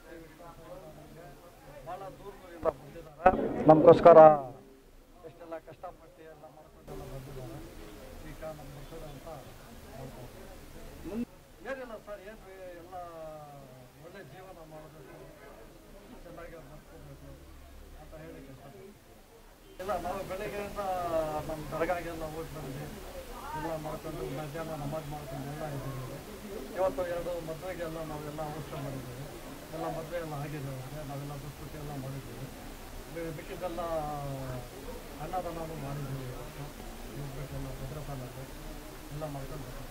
ಭಾಳ ದೂರದಿಂದ ಬಂದಿದ್ದಾರೆ ನಮಗೋಸ್ಕರ ಎಷ್ಟೆಲ್ಲ ಕಷ್ಟಪಟ್ಟು ಎಲ್ಲ ಮಾಡ್ಕೊಂಡೆಲ್ಲ ಬಂದಿದ್ದಾರೆ ಈಗ ನಮ್ಮ ಮಕ್ಕಳು ಅಂತ ಹೇಳ್ತಾರೆ. ಏನಿಲ್ಲ ಸರ್ ಏನು ಎಲ್ಲ ಒಳ್ಳೆ ಜೀವನ ಮಾಡಬೇಕು ಚೆನ್ನಾಗಿ ಬದುಕೋಬೇಕು ಅಂತ ಹೇಳಿ ಇಲ್ಲ ನಾವು ಬೆಳಿಗ್ಗೆಯಿಂದ ನಮ್ಮ ದರ್ಗಾಗೆಲ್ಲ ಹೋಗಿ ಬಂದ್ವಿ ಎಲ್ಲ ಮಾಡ್ಕೊಂಡು ಮಧ್ಯಾಹ್ನ ನಮಾಜ್ ಮಾಡ್ಕೊಂಡು ಎಲ್ಲ ಇದ್ದೀವಿ ಇವತ್ತು ಎರಡು ಮದುವೆಗೆಲ್ಲ ನಾವೆಲ್ಲ ಔಷಧ ಮಾಡಿದ್ದೀವಿ ಎಲ್ಲ ಮದುವೆ ಎಲ್ಲ ಆಗಿದೆ ಅವ್ರಿಗೆ. ನಾವೆಲ್ಲ ದುಪ್ಪಟ್ಟಿ ಎಲ್ಲ ಮಾಡಿದ್ದೀವಿ ಬಿ- ಮಿಕ್ಕಿದ್ದೆಲ್ಲ ಅನ್ನದಾನನೂ ಮಾಡಿದ್ದೀವಿ ಇವತ್ತು. ಇವತ್ತೆಲ್ಲ ಭದ್ರತಾನಲ್ಲಿ ಎಲ್ಲ ಮಾಡ್ಕೊಂಡು ಬರ್ತೀವಿ